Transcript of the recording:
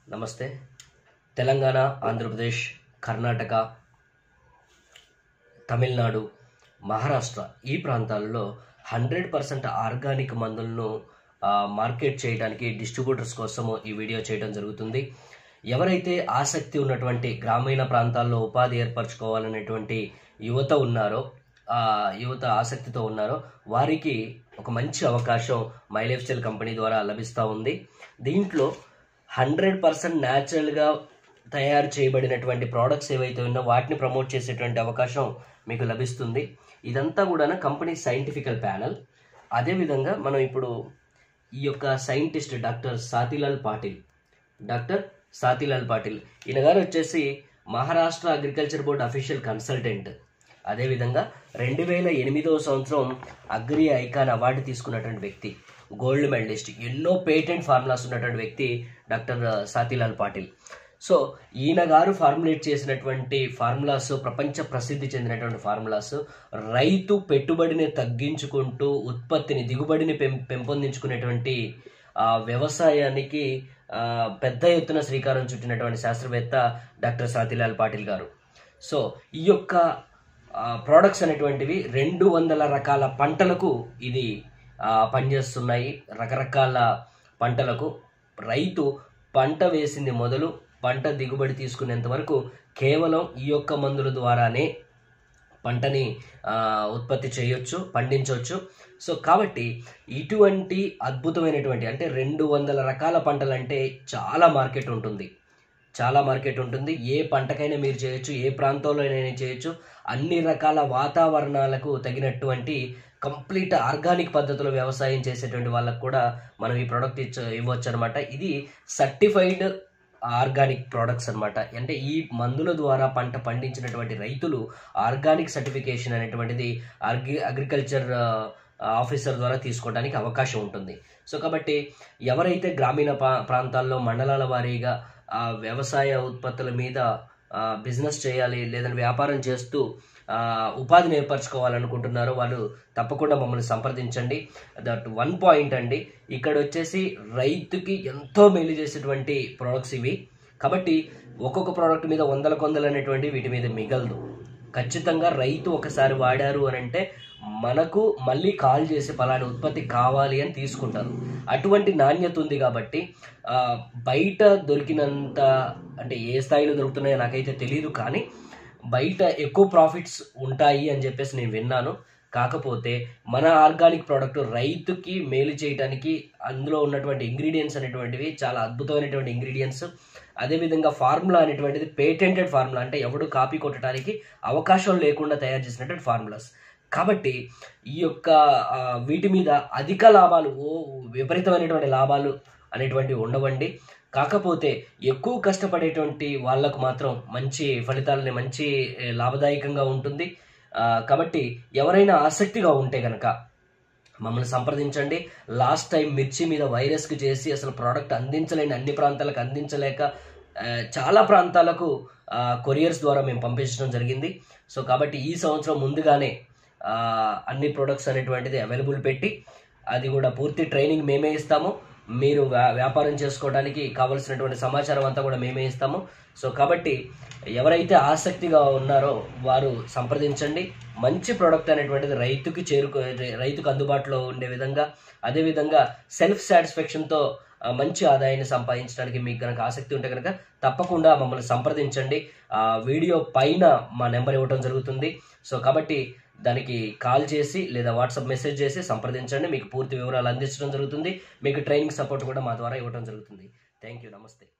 నమస్తే తెలంగాణ ఆంధ్రప్రదేశ్ కర్ణాటక తమిళనాడు మహారాష్ట్ర ఈ ప్రాంతాల్లో హండ్రెడ్ పర్సెంట్ ఆర్గానిక్ మందులను ఆ, మార్కెట్ చేయడానికి డిస్ట్రిబ్యూటర్స్ కోసము ఈ వీడియో చేయడం జరుగుతుంది ఎవరైతే ఆసక్తి ఉన్నటువంటి గ్రామీణ ప్రాంతాల్లో ఉపాధి ఏర్పరచుకోవాలనేటువంటి యువత ఉన్నారో ఆ యువత ఆసక్తితో ఉన్నారో వారికి ఒక మంచి అవకాశం మై లైఫ్ స్టైల్ కంపెనీ ద్వారా లభిస్తూ ఉంది దీంట్లో హండ్రెడ్ పర్సెంట్ న్యాచురల్గా తయారు చేయబడినటువంటి ప్రోడక్ట్స్ ఏవైతే ఉన్నో వాటిని ప్రమోట్ చేసేటువంటి అవకాశం మీకు లభిస్తుంది ఇదంతా కూడా కంపెనీ సైంటిఫికల్ ప్యానల్ అదేవిధంగా మనం ఇప్పుడు ఈ యొక్క scientist doctor Satilal Patil doctor Satilal Patil ఈయన గారు వచ్చేసి Maharashtra agriculture board official consultant అదేవిధంగా రెండు వేల ఎనిమిదవ సంవత్సరం అగ్రి ఐకాన్ అవార్డు తీసుకున్నటువంటి వ్యక్తి గోల్డ్ మెడలిస్ట్ ఎన్నో పేటెంట్ ఫార్ములాస్ ఉన్నటువంటి వ్యక్తి డాక్టర్ సాతిలాల్ పాటిల్ సో ఈయన గారు ఫార్ములేట్ చేసినటువంటి ఫార్ములాస్ ప్రపంచ ప్రసిద్ధి చెందినటువంటి ఫార్ములాస్ రైతు పెట్టుబడిని తగ్గించుకుంటూ ఉత్పత్తిని దిగుబడిని పెం పెంపొందించుకునేటువంటి ఆ, వ్యవసాయానికి ఆ, పెద్ద ఎత్తున శ్రీకారం చుట్టినటువంటి శాస్త్రవేత్త డాక్టర్ సాతిలాల్ పాటిల్ గారు సో ఈ యొక్క ప్రోడక్ట్స్ అనేటువంటివి రెండు వందల రకాల పంటలకు ఇది ఆ, పనిచేస్తున్నాయి రకరకాల పంటలకు రైతు పంట వేసింది మొదలు పంట దిగుబడి తీసుకునేంత వరకు కేవలం ఈ యొక్క మందుల ద్వారానే పంటని ఆ, ఉత్పత్తి చేయొచ్చు పండించవచ్చు సో కాబట్టి ఇటువంటి అద్భుతమైనటువంటి అంటే రెండు వందల రకాల పంటలు అంటే చాలా మార్కెట్ ఉంటుంది చాలా మార్కెట్ ఉంటుంది ఏ పంటకైనా మీరు చేయొచ్చు ఏ ప్రాంతంలో అయినా చేయొచ్చు అన్ని రకాల వాతావరణాలకు తగినటువంటి కంప్లీట్ ఆర్గానిక్ పద్ధతిలో వ్యవసాయం చేసేటువంటి వాళ్ళకు కూడా మనం ఈ ప్రోడక్ట్ ఇచ్చ ఇవ్వచ్చు అనమాట ఇది సర్టిఫైడ్ ఆర్గానిక్ ప్రోడక్ట్స్ అన్నమాట అంటే ఈ మందుల ద్వారా పంట పండించినటువంటి రైతులు ఆర్గానిక్ సర్టిఫికేషన్ అనేటువంటిది అగ్రి అగ్రికల్చర్ ఆఫీసర్ ద్వారా తీసుకోవడానికి అవకాశం ఉంటుంది సో కాబట్టి ఎవరైతే గ్రామీణ పా- ప్రాంతాల్లో మండలాల వారీగా ఆ వ్యవసాయ ఉత్పత్తుల మీద బిజినెస్ చేయాలి లేదంటే వ్యాపారం చేస్తూ ఆ, ఉపాధిని ఏర్పరచుకోవాలనుకుంటున్నారో వాళ్ళు తప్పకుండా మమ్మల్ని సంప్రదించండి దట్ వన్ పాయింట్ అండి ఇక్కడ వచ్చేసి రైతుకి ఎంతో మేలు చేసేటువంటి ప్రోడక్ట్స్ ఇవి కాబట్టి ఒక్కొక్క ప్రోడక్ట్ మీద వందల కొందలు అనేటువంటి వీటి మీద మిగలదు ఖచ్చితంగా రైతు ఒకసారి వాడారు అని అంటే మనకు మళ్ళీ కాల్ చేసి పలాని ఉత్పత్తి కావాలి అని తీసుకుంటారు అటువంటి నాణ్యత ఉంది కాబట్టి ఆ, బయట దొరికినంత అంటే ఏ స్థాయిలో దొరుకుతున్నాయో నాకైతే తెలియదు కానీ బయట ఎక్కువ ప్రాఫిట్స్ ఉంటాయి అని చెప్పేసి నేను విన్నాను కాకపోతే మన ఆర్గానిక్ ప్రోడక్ట్ రైతుకి మేలు చేయడానికి అందులో ఉన్నటువంటి ఇంగ్రీడియంట్స్ అనేటువంటివి చాలా అద్భుతమైనటువంటి ఇంగ్రీడియంట్స్ అదేవిధంగా ఫార్ములా అనేటువంటిది పేటెంటెడ్ ఫార్ములా అంటే ఎవడు కాపీ కొట్టడానికి అవకాశం లేకుండా తయారు చేసినటువంటి ఫార్ములాస్ కాబట్టి ఈ యొక్క ఆ, వీటి మీద అధిక లాభాలు ఓ విపరీతమైనటువంటి లాభాలు అనేటువంటివి ఉండవండి కాకపోతే ఎక్కువ కష్టపడేటువంటి వాళ్ళకు మాత్రం మంచి ఫలితాలని మంచి ఏ, లాభదాయకంగా ఉంటుంది ఆ, కాబట్టి ఎవరైనా ఆసక్తిగా ఉంటే కనుక మమ్మల్ని సంప్రదించండి లాస్ట్ టైం మిర్చి మీద వైరస్కి చేసి అసలు ప్రోడక్ట్ అందించలేని అన్ని ప్రాంతాలకు అందించలేక ఆ, చాలా ప్రాంతాలకు ఆ, కొరియర్స్ ద్వారా మేము పంపించడం జరిగింది సో కాబట్టి ఈ సంవత్సరం ముందుగానే ఆ, అన్ని ప్రొడక్ట్స్ అనేటువంటిది అవైలబుల్ పెట్టి అది కూడా పూర్తి ట్రైనింగ్ మేమే ఇస్తాము మీరు వ్యా- వ్యాపారం చేసుకోవడానికి కావలసినటువంటి సమాచారం అంతా కూడా మేమే ఇస్తాము సో కాబట్టి ఎవరైతే ఆసక్తిగా ఉన్నారో వారు సంప్రదించండి మంచి ప్రోడక్ట్ అనేటువంటిది రైతుకి చేరుకో రైతుకు అందుబాటులో ఉండే విధంగా అదేవిధంగా సెల్ఫ్ సాటిస్ఫాక్షన్తో ఆ, మంచి ఆదాయాన్ని సంపాదించడానికి మీకు కనుక ఆసక్తి ఉంటే కనుక తప్పకుండా మమ్మల్ని సంప్రదించండి ఆ వీడియో పైన మా నెంబర్ ఇవ్వడం జరుగుతుంది సో కాబట్టి దానికి కాల్ చేసి లేదా వాట్సాప్ మెసేజ్ చేసి సంప్రదించండి మీకు పూర్తి వివరాలు అందించడం జరుగుతుంది మీకు ట్రైనింగ్ సపోర్ట్ కూడా మా ద్వారా ఇవ్వడం జరుగుతుంది థ్యాంక్ యూ నమస్తే